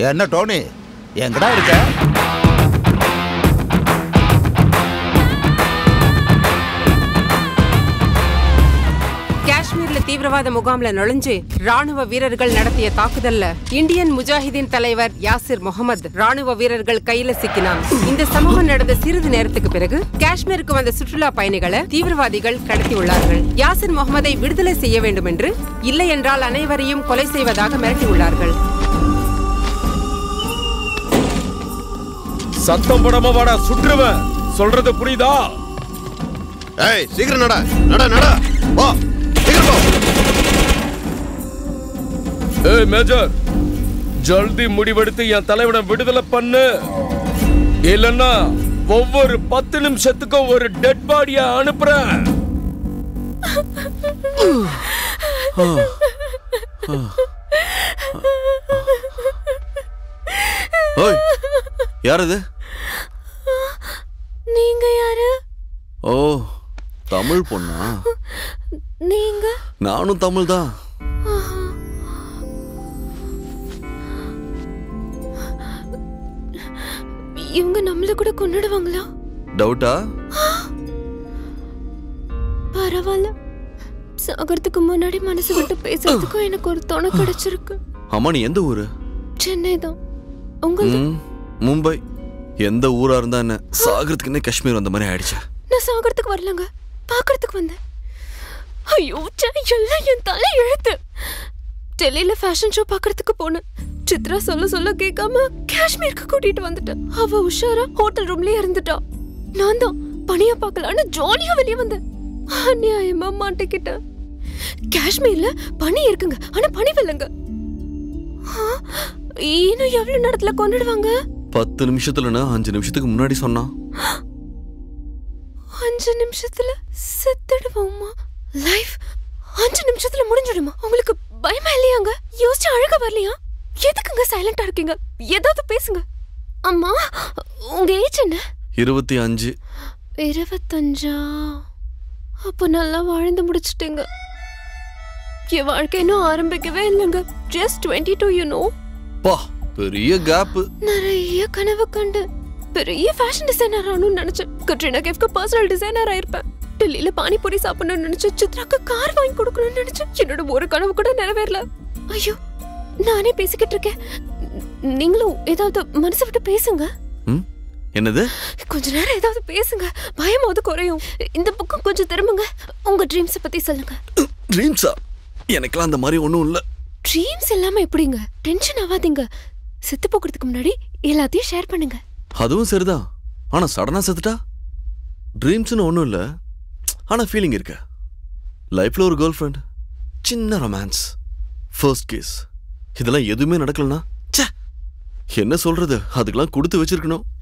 என்ன டோனி எங்கடா இருக்க காஷ்மீர்ல தீவிரவாத முகாம்ல நுழைஞ்சு ராணுவ வீரர்கள் நடத்திய தாக்குதல்ல இந்தியன் முஜாஹிதீன் தலைவர் யாசிர் முகமது ராணுவ வீரர்கள் கையில சிக்கினான் இந்த சம்பவம் நடந்த சிறிது நேரத்துக்கு பிறகு காஷ்மீருக்கு வந்த சுற்றுலா பயணிகளை தீவிரவாதிகள் கடத்தி உள்ளார்கள் யாசிர் முகமதை விடுதலை செய்ய வேண்டும் என்று இல்லை என்றால் அனைவரையும் கொலை செய்வதாக மிரட்டியுள்ளார்கள் சத்தம் போடாம வாடா சுற்றுவேன் சொல்றது புரியுதா ஏய் சீக்கிரம் நட நட நட வா சீக்கிரம் போ ஏய் மேஜர் ஜல்தி முடிவெடுத்து என் தலைவனை விடுதலை பண்ணு இல்லன்னா ஒவ்வொரு பத்து நிமிஷத்துக்கும் ஒரு டெட் பாடிய அனுப்புறேன் ஓய் யார் இது நீங்க யாரு ஓ தமிழ் பொண்ணா நீங்க நானும் தமிழ் தான் இவங்க நம்மள கூட கொன்னுடுவாங்களா டவுட்டா பரவாயில்ல சாகறதுக்கு முன்னாடி மனசு விட்டு பேசுறதுக்கும் எனக்கு ஒரு துணை கிடைச்சிருக்கு அம்மா நீ எந்த ஊரு சென்னை தான் உங்களுக்கு ம், மும்பை எந்த ஊரா இருந்தா என்ன சாகிறதுக்கு என்ன காஷ்மீர் வந்த மாதிரி ஆயிடுச்சு நான் சாகறதுக்கு வரலங்க பாக்குறதுக்கு வந்தேன் ஐயோ ச்சே, எல்லாம் என் தலை எழுத்து டெல்லியில ஃபேஷன் ஷோ பாக்குறதுக்கு போனேன் சித்ரா சொல்ல சொல்ல கேட்காம காஷ்மீருக்கு கூட்டிட்டு வந்துட்டேன் அவ உஷாரா ஹோட்டல் ரூம்லயே இருந்துட்டா நான் தான் பணியா பார்க்கலான்னு ஜாலியா வெளியே வந்தேன் அநியாயமா மாட்டிக்கிட்டேன் காஷ்மீர்ல பனி இருக்குங்க ஆனா பனி வெள்ளங்க இன்னும் எவ்வளவு நேரத்துல கொண்டுடுவாங்க பத்து நிமிஷத்துலன்னா அஞ்சு நிமிஷத்துக்கு முன்னாடி சொன்னான் அஞ்சு நிமிஷத்துல செத்துடுவோமா லைஃப் அஞ்சு நிமிஷத்துல முடிஞ்சிடுமா உங்களுக்கு பயமா இல்லையாங்க யோசிச்சு அழக வரலையா எதுக்குங்க சைலண்டா இருக்கீங்க ஏதாவது பேசுங்க அம்மா உங்க ஏஜ் என்ன இருபத்தி அஞ்சு இருபத்தஞ்சா அப்போ நல்லா வாழ்ந்து முடிச்சிட்டீங்க என் வாழ்க்கை இன்னும் ஆரம்பிக்கவே இல்லைங்க just twenty two you know பா பெரிய கேப்பு நிறைய கனவு கண்டு பெரிய ஃபேஷன் டிசைனர் ஆகணும்னு நினைச்சேன் கட்ரினா கேஃப்க்கு பர்சனல் டிசைனர் ஆயிருப்பேன் டெல்லியில பானிபூரி சாப்பிடணும்னு நினைச்சேன் சித்ராக்கு கார் வாங்கி கொடுக்கணும்னு நினைச்சேன் என்னோட ஒரு கனவு கூட நிறைவேறல ஐயோ நானே பேசிக்கிட்டு இருக்கேன் ந- நீங்களும் ஏதாவது மனசு விட்டு பேசுங்க ம் என்னது கொஞ்ச நேரம் ஏதாவது பேசுங்க பயமாவது குறையும் இந்த பக்கம் கொஞ்சம் திரும்புங்க உங்க ட்ரீம்ஸ பத்தி சொல்லுங்க ட்ரீம்ஸா எனக்கெல்லாம் அந்த மாதிரி ஒன்றும் இல்லை ட்ரீம்ஸ் இல்லாம எப்படிங்க டென்ஷன் ஆகாதீங்க செத்து போகிறதுக்கு முன்னாடி எல்லாத்தையும் ஷேர் பண்ணுங்க அதுவும் சரிதான் ஆனா சடனா செத்துட்டா ட்ரீம்ஸ்னு ஒன்றும் இல்லை ஆனா ஃபீலிங் இருக்கு லைஃப்ல ஒரு கேர்ள் ஃப்ரெண்ட் சின்ன ரொமான்ஸ் ஃபர்ஸ்ட் கேஸ் இதெல்லாம் எதுவுமே நடக்கலனா ச்சே என்ன சொல்றது அதுக்கெல்லாம் கொடுத்து வச்சிருக்கணும்